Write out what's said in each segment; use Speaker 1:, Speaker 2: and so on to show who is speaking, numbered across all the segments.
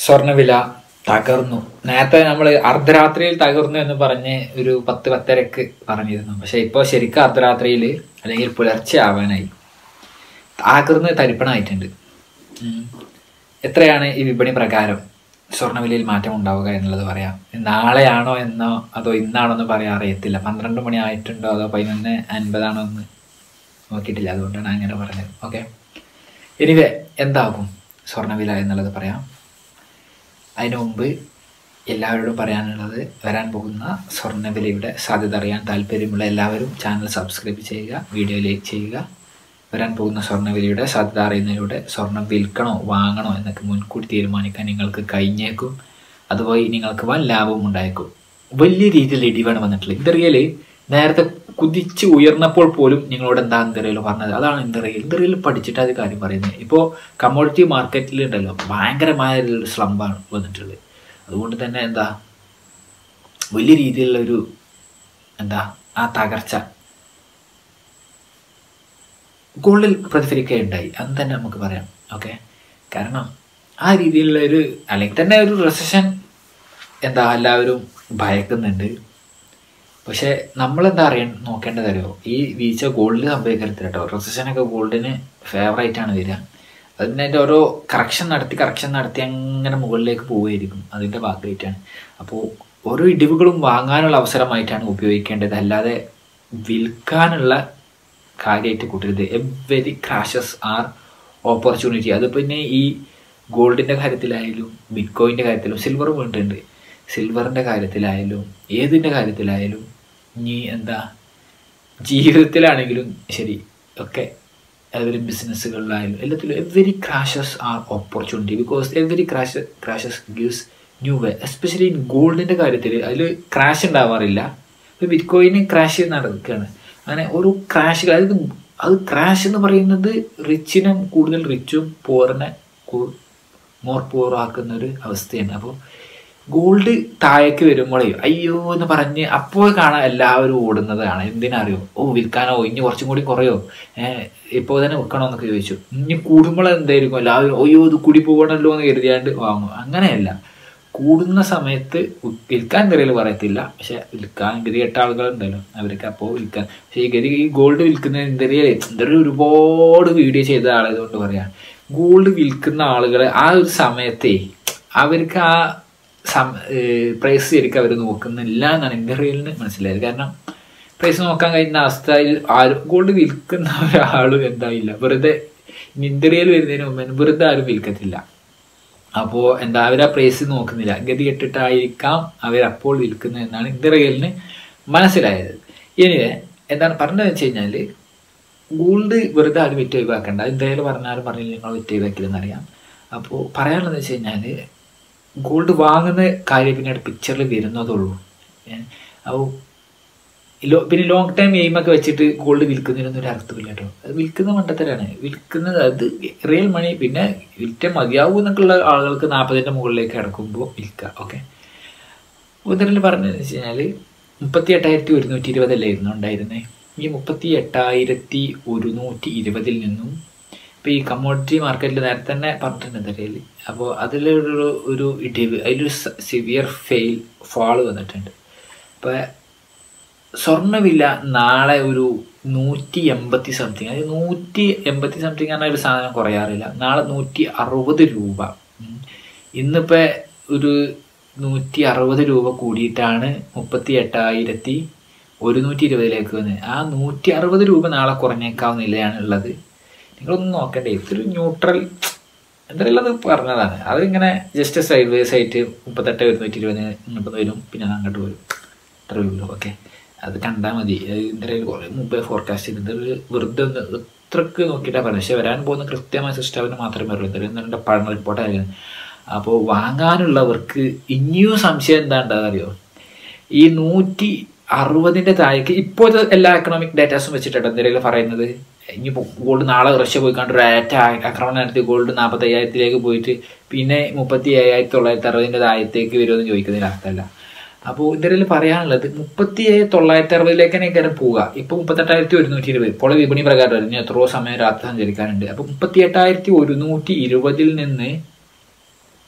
Speaker 1: സ്വർണ്ണവില തകർന്നു നേരത്തെ നമ്മൾ അർദ്ധരാത്രിയിൽ തകർന്നു എന്ന് പറഞ്ഞ് ഒരു പത്ത് പത്തരക്ക് പറഞ്ഞിരുന്നു പക്ഷെ ഇപ്പോൾ ശരിക്കും അർദ്ധരാത്രിയിൽ അല്ലെങ്കിൽ പുലർച്ചെ ആവാനായി തകർന്ന് തരിപ്പണമായിട്ടുണ്ട് ഉം. എത്രയാണ് ഈ വിപണി പ്രകാരം സ്വർണ്ണവിലയിൽ മാറ്റം ഉണ്ടാവുക എന്നുള്ളത് പറയാം നാളെയാണോ എന്നോ അതോ ഇന്നാണോ എന്ന് പറയാൻ അറിയത്തില്ല പന്ത്രണ്ട് മണി ആയിട്ടുണ്ടോ അതോ പതിനൊന്ന് അൻപതാണോ എന്ന് നോക്കിയിട്ടില്ല അതുകൊണ്ടാണ് അങ്ങനെ പറഞ്ഞത് ഓക്കെ എനിവേ എന്താകും സ്വർണ്ണവില എന്നുള്ളത് പറയാം അതിനു മുമ്പ് എല്ലാവരോടും പറയാനുള്ളത് വരാൻ പോകുന്ന സ്വർണ്ണവിലയുടെ സാധ്യത അറിയാൻ താല്പര്യമുള്ള എല്ലാവരും ചാനൽ സബ്സ്ക്രൈബ് ചെയ്യുക വീഡിയോ ലൈക്ക് ചെയ്യുക വരാൻ പോകുന്ന സ്വർണ്ണവിലയുടെ സാധ്യത അറിയുന്നതിലൂടെ സ്വർണം വിൽക്കണോ വാങ്ങണോ എന്നൊക്കെ മുൻകൂട്ടി തീരുമാനിക്കാൻ നിങ്ങൾക്ക് കഴിഞ്ഞേക്കും അതുവഴി നിങ്ങൾക്ക് വൻ ലാഭവും ഉണ്ടായേക്കും വലിയ രീതിയിൽ ഇടിവാണ് വന്നിട്ടുള്ളത് ഇന്ത്യയിൽ നേരത്തെ കുതിച്ച് ഉയർന്നപ്പോൾ പോലും നിങ്ങളോട് എന്താ ഇന്ത്യയിൽ പറഞ്ഞത് അതാണ് ഇന്ത്യയിൽ ഇന്ത്യയിൽ പഠിച്ചിട്ട് അത് കാര്യം പറയുന്നത് ഇപ്പോൾ കമ്മോഡിറ്റി മാർക്കറ്റിൽ ഉണ്ടല്ലോ ഭയങ്കരമായ ഒരു സ്ലംബാണ് വന്നിട്ടുള്ളത് അതുകൊണ്ട് തന്നെ എന്താ വലിയ രീതിയിലുള്ള ഒരു എന്താ ആ തകർച്ച ഗോൾഡിൽ പ്രതിഫലിക്കുകയുണ്ടായി അത് തന്നെ നമുക്ക് പറയാം ഓക്കെ കാരണം ആ രീതിയിലുള്ള ഒരു അല്ലെങ്കിൽ തന്നെ ഒരു റെസഷൻ എന്താ എല്ലാവരും ഭയക്കുന്നുണ്ട് പക്ഷെ നമ്മളെന്താ അറിയാൻ നോക്കേണ്ടത് അറിയോ ഈ വീഴ്ച ഗോൾഡിൽ സംഭവിക്കരുത് കേട്ടോ റെസഷനൊക്കെ ഗോൾഡിന് ഫേവറേറ്റ് ആണ് വരിക അതിന് അതിൻ്റെ ഓരോ കറക്ഷൻ നടത്തി കറക്ഷൻ നടത്തി അങ്ങനെ മുകളിലേക്ക് പോവുമായിരിക്കും അതിൻ്റെ ഭാഗമായിട്ടാണ് അപ്പോൾ ഓരോ ഇടിവുകളും വാങ്ങാനുള്ള അവസരമായിട്ടാണ് ഉപയോഗിക്കേണ്ടത് അല്ലാതെ വിൽക്കാനുള്ള കാര്യമായിട്ട് കൂട്ടരുത് എവരി ക്രാഷസ് ആർ ഓപ്പർച്യൂണിറ്റി അത് പിന്നെ ഈ ഗോൾഡിൻ്റെ കാര്യത്തിലായാലും ബിറ്റ്കോയിൻ്റെ കാര്യത്തിലും സിൽവർ വീണിട്ടുണ്ട് സിൽവറിൻ്റെ കാര്യത്തിലായാലും ഏതിൻ്റെ കാര്യത്തിലായാലും ഇനി എന്താ ജീവിതത്തിലാണെങ്കിലും ശരി ഒക്കെ അതുപോലെ ബിസിനസ്സുകളിലായാലും എല്ലാത്തിലും every crashes are opportunity because every crash crashes gives new way especially in ഗോൾഡിൻ്റെ കാര്യത്തിൽ അതിൽ ക്രാഷ് ഉണ്ടാവാറില്ല ഇപ്പോൾ ബിറ്റ് കോയിന് ക്രാഷ് നടക്കുകയാണ് അങ്ങനെ ഓരോ ക്രാഷുകൾ അതായത് അത് ക്രാഷ് എന്ന് പറയുന്നത് റിച്ചിനും കൂടുതൽ റിച്ചും പോറിനെ മോർ പോർ ആക്കുന്ന ഒരു അവസ്ഥയാണ് അപ്പോൾ ഗോൾഡ് താഴേക്ക് വരുമ്പോഴേ അയ്യോ എന്ന് പറഞ്ഞ് അപ്പോൾ കാണാൻ എല്ലാവരും ഓടുന്നതാണ് എന്തിനറിയോ ഓ വിൽക്കാനോ ഇനി കുറച്ചും കൂടി കുറയോ ഏഹ് ഇപ്പോൾ തന്നെ വെക്കണോ എന്നൊക്കെ ചോദിച്ചു ഇനി കൂടുമ്പോൾ എന്തായിരിക്കും എല്ലാവരും അയ്യോ ഇത് കൂടി പോകണമല്ലോ എന്ന് കരുതിയാണ്ട് വാങ്ങും അങ്ങനെയല്ല കൂടുന്ന സമയത്ത് വിൽക്കാൻ ഗതിയിൽ പറയത്തില്ല പക്ഷെ വിൽക്കാൻ ഗതി കെട്ട ആളുകളുണ്ടല്ലോ അവർക്ക് അപ്പോൾ വിൽക്കാൻ പക്ഷേ ഈ ഗതി ഈ ഗോൾഡ് വിൽക്കുന്ന ഇന്ത്യയിൽ ഇന്ത്യയിൽ ഒരുപാട് വീഡിയോ ചെയ്ത ആളായതുകൊണ്ട് പറയാം ഗോൾഡ് വിൽക്കുന്ന ആളുകളെ ആ ഒരു സമയത്തെ അവർക്ക് ആ സം പ്രൈസ് ശരിക്കും അവർ നോക്കുന്നില്ല എന്നാണ് ഇന്ത്യയിൽ മനസ്സിലായത് കാരണം പ്രൈസ് നോക്കാൻ കഴിയുന്ന അവസ്ഥയിൽ ആരും ഗോൾഡ് വിൽക്കുന്ന ഒരാളും എന്തായില്ല വെറുതെ ഇന്ത്യയിൽ വരുന്നതിന് മുമ്പ് വെറുതെ ആരും വിൽക്കത്തില്ല അപ്പോൾ എന്താ അവർ ആ പ്രൈസ് നോക്കുന്നില്ല ഗതി കെട്ടിട്ടായിരിക്കാം അവരപ്പോൾ വിൽക്കുന്നത് എന്നാണ് ഇന്ത്യയിലിന് മനസ്സിലായത് ഇനി എന്താണ് പറഞ്ഞതെന്ന് വെച്ച് കഴിഞ്ഞാൽ ഗോൾഡ് വെറുതെ ആരും വിറ്റ് ഒഴിവാക്കണ്ട ഇന്ത്യയിൽ പറഞ്ഞാലും പറഞ്ഞില്ല നിങ്ങൾ വിറ്റ് ഒഴിവാക്കില്ലെന്നറിയാം അപ്പോൾ പറയാനുള്ളതെന്ന് വെച്ച് കഴിഞ്ഞാൽ ഗോൾഡ് വാങ്ങുന്ന കാര്യം പിന്നീട് പിക്ചറിൽ വരുന്നതുള്ളൂ അപ്പോൾ ലോ പിന്നെ ലോങ് ടൈം എയിമൊക്കെ വെച്ചിട്ട് ഗോൾഡ് വിൽക്കുന്നതിനൊന്നും ഒരു അർത്ഥമില്ല കേട്ടോ അത് വിൽക്കുന്ന മണ്ടത്തരാണ് വിൽക്കുന്നത് അത് റിയൽ മണി പിന്നെ വിൽറ്റ മതിയാവും എന്നൊക്കെയുള്ള ആളുകൾക്ക് നാൽപ്പതിൻ്റെ മുകളിലേക്ക് കിടക്കുമ്പോൾ വിൽക്കുക ഓക്കെ ഉദാഹരണം പറഞ്ഞതെന്ന് വെച്ച് കഴിഞ്ഞാൽ മുപ്പത്തി എട്ടായിരത്തി ഒരുന്നൂറ്റി ഇരുപതല്ലായിരുന്നു ഉണ്ടായിരുന്നത് ഈ മുപ്പത്തി എട്ടായിരത്തി ഒരുന്നൂറ്റി ഇരുപതിൽ നിന്നും ഇപ്പോൾ ഈ കമ്മോഡിറ്റി മാർക്കറ്റിൽ നേരത്തെ തന്നെ പറഞ്ഞിട്ടുണ്ട് നിലയിൽ അപ്പോൾ അതിലൊരു ഒരു ഇടിവ് അതിലൊരു സിവിയർ ഫെയിൽ ഫാൾ വന്നിട്ടുണ്ട് അപ്പോൾ സ്വർണ്ണവില നാളെ ഒരു നൂറ്റി എൺപത്തി സംതിങ് അതായത് നൂറ്റി എൺപത്തി സംതിങ് പറഞ്ഞ ഒരു സാധനം കുറയാറില്ല നാളെ നൂറ്റി അറുപത് രൂപ ഇന്നിപ്പോൾ ഒരു നൂറ്റി അറുപത് രൂപ കൂടിയിട്ടാണ് മുപ്പത്തി എട്ടായിരത്തി ഒരുന്നൂറ്റി ഇരുപതിലേക്ക് വന്നത് ആ നൂറ്റി അറുപത് രൂപ നാളെ കുറഞ്ഞേക്കാവുന്ന നിലയാണ് ഉള്ളത് നിങ്ങളൊന്നും നോക്കണ്ടേ ഇതൊരു ന്യൂട്രൽ എന്തായാലും അത് പറഞ്ഞതാണ് അതിങ്ങനെ ജസ്റ്റ് സൈഡ് വേസ് ആയിട്ട് മുപ്പത്തെട്ട് ഒരുന്നൂറ്റി ഇരുപത് ഇങ്ങോട്ട് വരും പിന്നെ അത് അങ്ങോട്ട് വരും അത്ര ഉള്ളൂ ഓക്കെ അത് കണ്ടാൽ മതി എന്തായാലും കുറേ മുമ്പേ ഫോർകാസ്റ്റ് ചെയ്തിട്ട് ഒരു വെറുതെ ഒന്ന് ഇത്രക്ക് നോക്കിയിട്ടാണ് പറയുന്നത് പക്ഷേ വരാൻ പോകുന്ന കൃത്യമായ സിസ്റ്റമിന് മാത്രമേ ഉള്ളൂ എന്തായാലും എൻ്റെ പഠന റിപ്പോർട്ടായിരുന്നു അപ്പോൾ വാങ്ങാനുള്ളവർക്ക് ഇനിയും സംശയം എന്താ ഉണ്ടാകുക അറിയോ ഈ നൂറ്റി അറുപതിൻ്റെ താഴേക്ക് ഇപ്പോഴത്തെ എല്ലാ എക്കണോമിക് ഡാറ്റാസും വെച്ചിട്ടുണ്ട് എന്തെങ്കിലും പറയുന്നത് ഇനിയിപ്പോൾ ഗോൾഡ് നാളെ റഷ്യ പോയി കണ്ട് ഒരു ആറ്റ ആക്രമണം നടത്തി ഗോൾഡ് നാൽപ്പത്തി അയ്യായിരത്തിലേക്ക് പോയിട്ട് പിന്നെ മുപ്പത്തി അയ്യായിരത്തി തൊള്ളായിരത്തി അറുപതിൻ്റെ താഴത്തേക്ക് വരുമെന്ന് ചോദിക്കുന്നതിന് അർത്ഥമല്ല അപ്പോൾ ഇതിൽ പറയാനുള്ളത് മുപ്പത്തി തൊള്ളായിരത്തി അറുപതിലേക്ക് തന്നെ കയറി പോവുക ഇപ്പൊ മുപ്പത്തെട്ടായിരത്തി ഒരുന്നൂറ്റി ഇരുപത് ഇപ്പോൾ വിപണി പ്രകാരം ഇനി എത്രയോ സമയം രാത്രി സഞ്ചരിക്കാനുണ്ട് അപ്പൊ മുപ്പത്തി എട്ടായിരത്തി ഒരുന്നൂറ്റി ഇരുപതിൽ നിന്ന്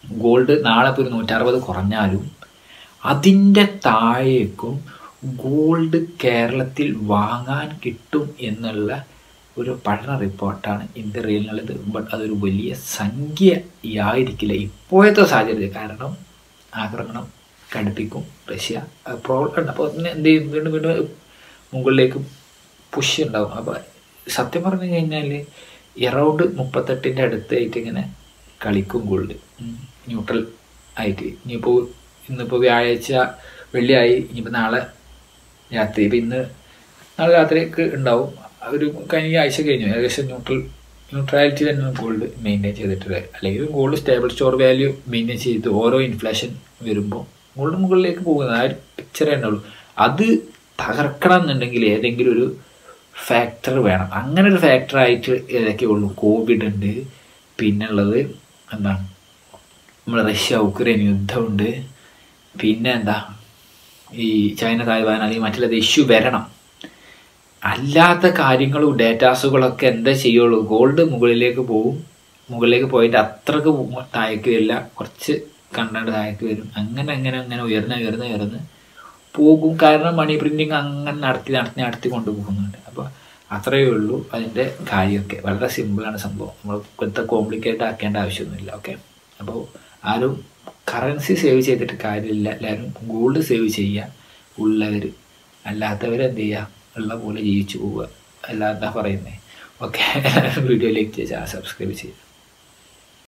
Speaker 1: ഗോൾഡ് നാളെ ഇപ്പോൾ ഒരു നൂറ്ററുപത് കുറഞ്ഞാലും അതിൻ്റെ താഴേക്കും ഗോൾഡ് കേരളത്തിൽ വാങ്ങാൻ കിട്ടും എന്നുള്ള ഒരു പഠന റിപ്പോർട്ടാണ് ഇന്ത്യ റിയലിനുള്ളത് ബട്ട് അതൊരു വലിയ സംഖ്യയായിരിക്കില്ല ഇപ്പോഴത്തെ സാഹചര്യത്തിൽ കാരണം ആക്രമണം കടുപ്പിക്കും റഷ്യ പ്രോബ്ലം ഉണ്ട് അപ്പോൾ അതിന് എന്ത് ചെയ്യും വീണ്ടും വീണ്ടും മുകളിലേക്ക് പുഷ് ഉണ്ടാവും അപ്പോൾ സത്യം പറഞ്ഞു കഴിഞ്ഞാൽ എറൗണ്ട് മുപ്പത്തെട്ടിൻ്റെ അടുത്തായിട്ട് ഇങ്ങനെ കളിക്കും ഗോൾഡ് ന്യൂട്രൽ ആയിട്ട് ഇനിയിപ്പോൾ ഇന്നിപ്പോൾ വ്യാഴാഴ്ച വെള്ളിയായി ഇനിയിപ്പോൾ നാളെ രാത്രി ഇപ്പം ഇന്ന് നാളെ രാത്രിക്ക് ഉണ്ടാവും ഒരു കഴിഞ്ഞ ആഴ്ച കഴിഞ്ഞു ഏകദേശം ന്യൂട്രൽ ന്യൂട്രാലിറ്റി തന്നെ ഗോൾഡ് മെയിൻറ്റെയിൻ ചെയ്തിട്ടുള്ളത് അല്ലെങ്കിൽ gold stable store value maintain ചെയ്ത് ഓരോ ഇൻഫ്ലേഷൻ വരുമ്പോൾ ഗോൾഡ് മുകളിലേക്ക് പോകുന്നത് ആ ഒരു പിക്ചറേ ഉണ്ടാവുള്ളൂ അത് തകർക്കണം എന്നുണ്ടെങ്കിൽ ഏതെങ്കിലും ഒരു ഫാക്ടർ വേണം അങ്ങനെ ഒരു ഫാക്ടറായിട്ട് ഏതൊക്കെ ഉള്ളൂ കോവിഡ് ഉണ്ട് പിന്നുള്ളത് എന്താണ് നമ്മുടെ റഷ്യ ഉക്രൈൻ യുദ്ധമുണ്ട് പിന്നെ എന്താ ഈ ചൈന തായ്വാൻ അല്ലെങ്കിൽ മറ്റുള്ളത് ഇഷ്യൂ വരണം അല്ലാത്ത കാര്യങ്ങളും ഡേറ്റാസുകളൊക്കെ എന്താ ചെയ്യുള്ളൂ ഗോൾഡ് മുകളിലേക്ക് പോകും മുകളിലേക്ക് പോയിട്ട് അത്രക്ക് താഴേക്ക് വരില്ല കുറച്ച് കണ്ടന്റ് താഴേക്ക് വരും അങ്ങനെ അങ്ങനെ അങ്ങനെ ഉയർന്ന് ഉയർന്ന് ഉയർന്ന് പോകും കാരണം മണി പ്രിന്റിങ് അങ്ങനെ നടത്തി നടത്തി നടത്തി കൊണ്ടുപോകുന്നുണ്ട് അപ്പോൾ അത്രയേ ഉള്ളൂ അതിൻ്റെ കാര്യമൊക്കെ വളരെ സിമ്പിളാണ് സംഭവം നമ്മൾ ഇപ്പോഴത്തെ കോംപ്ലിക്കേറ്റ് ആക്കേണ്ട ആവശ്യമൊന്നുമില്ല ഓക്കെ അപ്പോൾ ആരും കറൻസി സേവ് ചെയ്തിട്ട് കാര്യമില്ല എല്ലാവരും ഗോൾഡ് സേവ് ചെയ്യുക ഉള്ളവർ അല്ലാത്തവർ എന്ത് ചെയ്യുക ഉള്ള പോലെ ജീവിച്ചു പോവുക അല്ലാതെ പറയുന്നത് ഓക്കെ വീഡിയോയിലേക്ക് സബ്സ്ക്രൈബ് ചെയ്യുക